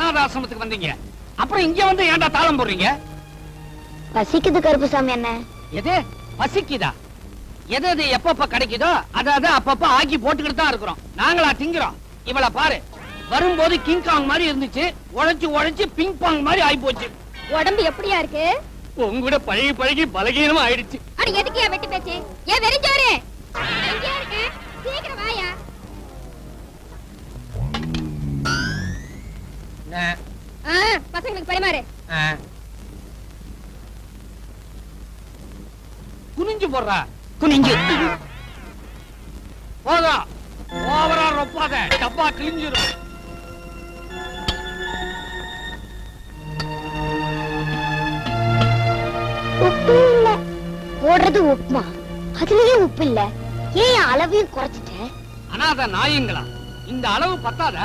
அனாத ஆசிரமத்துக்கு வந்தீங்க அப்புறம் இங்க வந்து ஏன்டா தாளம் போடுறீங்க பசிக்குது கருப்புசாமி என்ன எது பசிக்குதா எது எது எப்பப்ப கிடைக்குதோ அதை அதை அப்பப்ப ஆக்கி போட்டுக்கிட்டு தான் இருக்கிறோம் நாங்களா திங்கிறோம் இவள பாரு வரும்போது கிங் காங் மாதிரி இருந்துச்சு உழைச்சு உழைச்சு பிங் பாங் மாதிரி ஆயி போச்சு உடம்பு எப்படியா இருக்கு உங்கூட பழகி பழகி பலகீனமா ஆயிடுச்சு அட எதுக்கு வெட்டி பேச்சு ஏன் வெறிஞ்சோரு எங்கேயா இருக்க சீக்கிரம் வாயா ஆ, பசங்களுக்கு பரிமாறு குனிஞ்சு போடுறா குனிஞ்சு போதும் ஓவரா ரொப்பாத டப்பா கிழிஞ்சிரும் உப்பு இல்ல போடுறது உப்புமா அதுலயும் உப்பு இல்ல ஏன் அளவையும் குறைச்சிட்ட அனாத நாயங்களா இந்த அளவு பத்தாத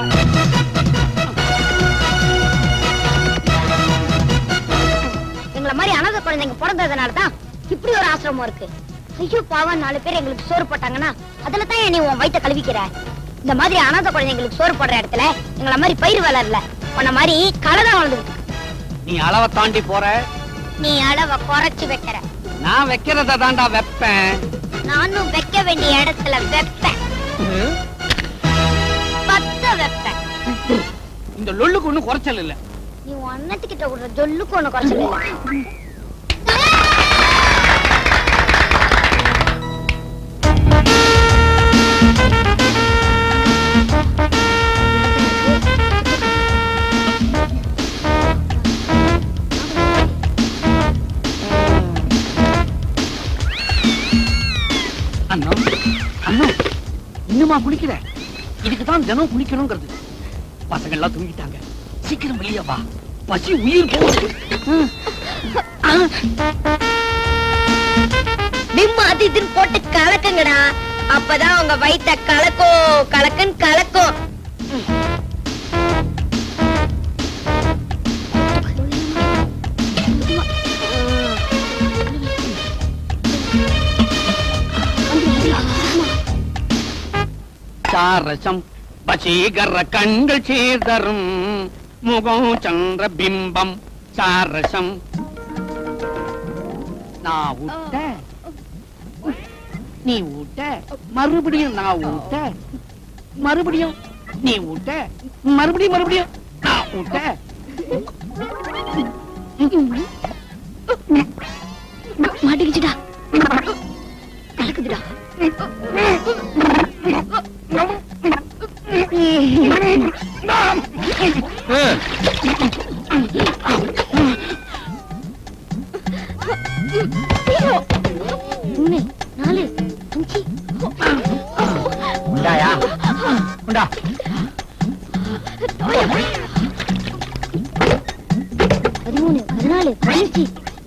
எங்கள மாதிரி அனாதை குழந்தைங்க பிறந்ததுனால தான் இப்படி ஒரு ஆசிரமம் இருக்கு ஐயோ பாவம் நாலு பேர் எங்களுக்கு சோறு போட்டாங்கன்னா அதுல தான் நீ உன் வயித்தை கழுவிக்கிற இந்த மாதிரி அனாதை குழந்தைங்களுக்கு சோறு போடுற இடத்துல எங்கள மாதிரி பயிர் வளரல உன்ன மாதிரி களை தான் வளர்ந்துருக்கு நீ அளவை தாண்டி போற நீ அளவை குறைச்சு வைக்கிற நான் வைக்கிறத தாண்டா வைப்பேன் நானும் வைக்க வேண்டிய இடத்துல வைப்பேன் பத்த வைப்பேன் இந்த லொல்லுக்கு ஒண்ணும் குறைச்சல் இல்ல நீ உன் அண்ணத்துக்கிட்ட விடுற ஜொல்லுக்கு ஒண்ணு குறைச்சல அண்ணா அண்ணா இன்னுமா குளிக்கிற இதுக்கு தான் தினம் குளிக்கணுங்கிறது பசங்க எல்லாம் தூங்கிட்டாங்க சீக்கிரம் வெளியே வா பசி உயிர் போகுது பிம் அது இதுன்னு போட்டு கலக்குங்கடா அப்பதான் உங்க வயித்த கலக்கும் கலக்குன்னு கலக்கும் சாரசம் வசீகர கண்கள் சீர்தரும் முகம் சந்திர பிம்பம் சாரசம் நான் விட்ட நீ ஊட்ட மறுபடியும் நான் ஊட்ட மறுபடியும் நீ ஊட்ட மறுபடியும் மறுபடியும் நான் ஊட்ட மாட்டிக்கிச்சுடா கலக்குதுடா மூணு நாலு அஞ்சு உண்டாயா உண்டா பதிமூணு பதினாலு பதினஞ்சு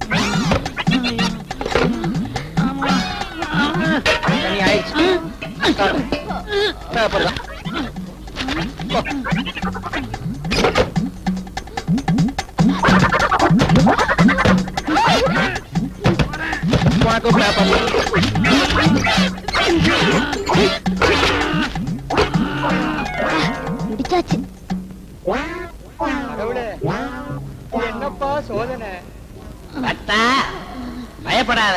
தண்ணி ஆயிடுச்சு தேவைப்படுதா உனக்கு பேப்பர் முடிச்சாச்சு என்னப்பா சோதனை பயப்படாத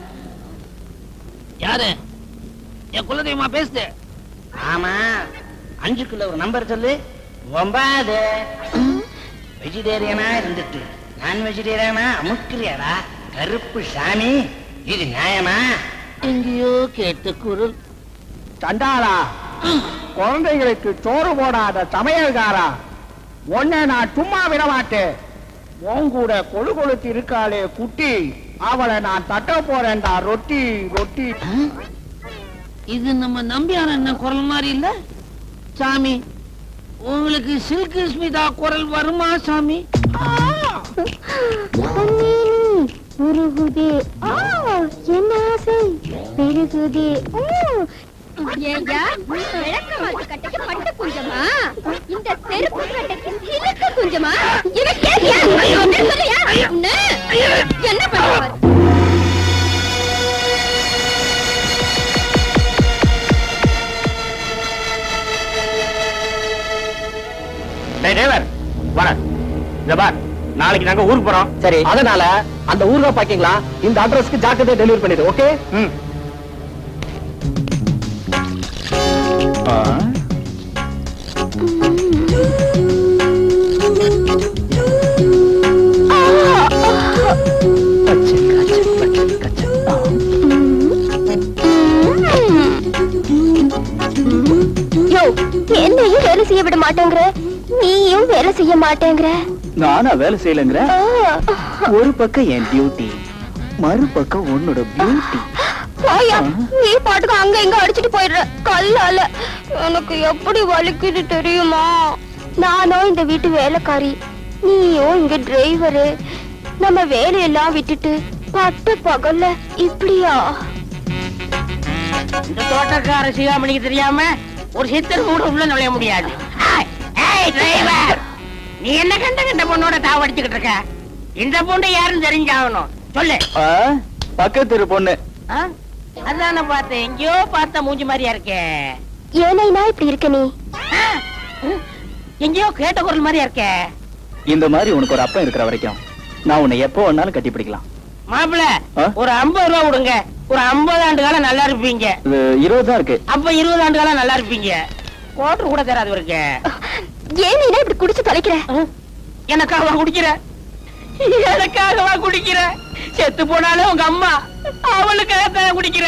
யாரு என் குலதெய்வமா பேசுது ஆமா அஞ்சுக்குள்ள ஒரு நம்பர் சொல்லு ஒன்பது வெஜிடேரியனா இருந்துட்டு நான் வெஜிடேரியனா அமுக்கிறியாடா கருப்பு சாமி இது நியாயமா எங்கேயோ கேட்ட குரல் சண்டாளா குழந்தைகளுக்கு சோறு போடாத சமையல்காரா உன்னை நான் சும்மா விட மாட்டேன் உன் கூட கொழு கொழுத்து இருக்காளே குட்டி அவளை நான் தட்ட போறேன்டா ரொட்டி ரொட்டி இது நம்ம நம்பியார் என்ன குரல் மாதிரி இல்ல சாமி உங்களுக்கு சில்கு ஸ்மிதா குரல் வருமா சாமி உருகுதே என்ன ஆசை பெருகுதே ஏய்யா விளக்க மாத்து கட்டைக்கு பட்டு குஞ்சமா இந்த செருப்பு கட்டைக்கு சிலுக்கு குஞ்சமா இவன் கேட்டியா ஒண்ணு சொல்லுயா உன்னை என்ன பண்ணுவார் டேய் தேவர் வரேன் இந்த பார் நாளைக்கு நாங்க ஊருக்கு போறோம் சரி அதனால அந்த ஊர்கா பாக்கிங்களா இந்த அட்ரஸ்க்கு ஜாக்கிரதையா டெலிவரி பண்ணிடு ஓகே ம் யோ என்னையும் வேலை செய்ய விட மாட்டேங்கிற நீயும் வேலை செய்ய மாட்டேங்கிற நானா வேலை செய்யலங்கிற ஆ. ஒரு பக்கம் என் டியூட்டி மறுபக்கம் உன்னோட பியூட்டி போயா நீ பாட்டுக்கு அங்க இங்க அடிச்சிட்டு போயிடுற கல்லால எனக்கு எப்படி வலிக்குது தெரியுமா நானும் இந்த வீட்டு வேலைக்காரி நீயும் இங்க டிரைவரு நம்ம வேலையெல்லாம் விட்டுட்டு பட்டு பகல்ல இப்படியா இந்த தோட்டக்கார சிகாமணிக்கு தெரியாம ஒரு சித்தர் கூட உள்ள நுழைய முடியாது ஏய், ஏய் டிரைவர் நீ என்ன கண்ட கண்ட பொண்ணோட தாவடிச்சுக்கிட்டு இருக்க இந்த பொண்ணு யாருன்னு தெரிஞ்சாகணும் சொல்லு பக்கத்து தெரு பொண்ணு ஆ? அதானே பார்த்தேன் எங்கேயோ பார்த்த மூஞ்சி மாதிரியா இருக்கே ஏனைனா இப்படி இருக்க நீ ஆ? எங்கேயோ கேட்ட குரல் மாதிரியா இருக்கே இந்த மாதிரி உனக்கு ஒரு அப்பன் இருக்கிற வரைக்கும் நான் உன்னை எப்போ வேணாலும் கட்டி பிடிக்கலாம் மாப்பிள்ள ஆ? ஒரு ஐம்பது ரூபா கொடுங்க ஒரு ஐம்பது ஆண்டு காலம் நல்லா இருப்பீங்க இது இருபது தான் இருக்கு அப்ப இருபது ஆண்டு காலம் நல்லா இருப்பீங்க கோட்டர் கூட தராது இருக்கு ஏனைனா இப்படி குடிச்சு தொலைக்கிற எனக்காகவா குடிக்கிற எனக்காகவா குடிக்கிற செத்து போனாலும் உங்க அம்மா அவளுக்காக தான் குடிக்கிற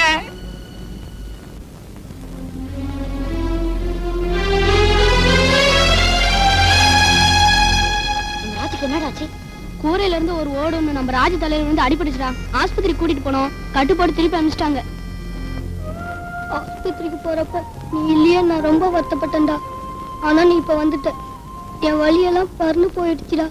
ராஜுக்கு என்னடா ஆச்சு கூரையில இருந்து ஒரு ஓடு ஒண்ணு நம்ம ராஜ தலைவர் வந்து அடிபட்டுச்சுடா ஆஸ்பத்திரி கூட்டிட்டு போனோம் கட்டுப்பாடு திருப்பி அனுப்பிச்சிட்டாங்க ஆஸ்பத்திரிக்கு போறப்ப நீ இல்லையே நான் ரொம்ப வருத்தப்பட்டேன்டா ஆனா நீ இப்ப வந்துட்ட என் வலியெல்லாம் பறந்து போயிடுச்சுடா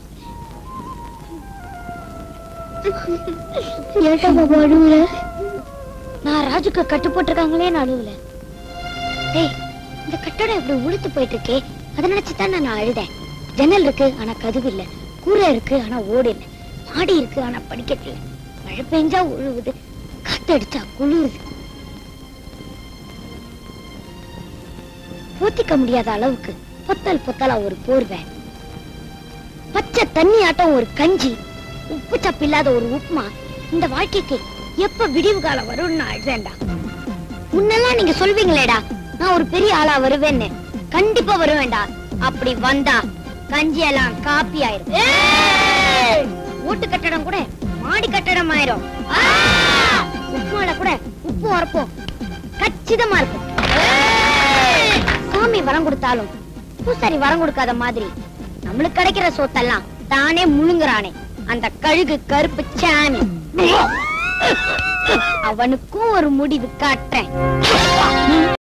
ஏட்டா பாபா அழுவுல நான் ராஜுக்கு கட்டு போட்டிருக்காங்களே நான் அழுவல டேய் இந்த கட்டடம் இப்படி உளுத்து போயிட்டு இருக்கே அதை நினைச்சுதான் நான் அழுதேன் ஜன்னல் இருக்கு ஆனா கதவு இல்ல கூரை இருக்கு ஆனா ஓடு இல்ல மாடி இருக்கு ஆனா படிக்கட்டு இல்ல மழை பெஞ்சா உழுவுது காத்தடிச்சா குளிருது போத்திக்க முடியாத அளவுக்கு பொத்தல் பொத்தலா ஒரு போர்வை பச்சை தண்ணி ஆட்டம் ஒரு கஞ்சி உப்பு சப்பு இல்லாத ஒரு உப்புமா இந்த வாழ்க்கைக்கு எப்ப விடிவு காலம் வரும்னு நான் அழுதேன்டா முன்னெல்லாம் நீங்க சொல்வீங்களேடா நான் ஒரு பெரிய ஆளா வருவேன்னு கண்டிப்பா வருவேன்டா அப்படி வந்தா கஞ்சி எல்லாம் காப்பி ஆயிரும் வீட்டு கட்டடம் கூட மாடி கட்டடம் ஆயிரும் ஆ! உப்புமால கூட உப்பு உரப்பும் கச்சிதமா இருக்கும் சாமி வரம் கொடுத்தாலும் பூசாரி வரம் கொடுக்காத மாதிரி நம்மளுக்கு கிடைக்கிற சொத்தெல்லாம் தானே முழுங்குறானே அந்த கழுகு கருப்பு சாமி அவனுக்கும் ஒரு முடிவு காட்டுறேன்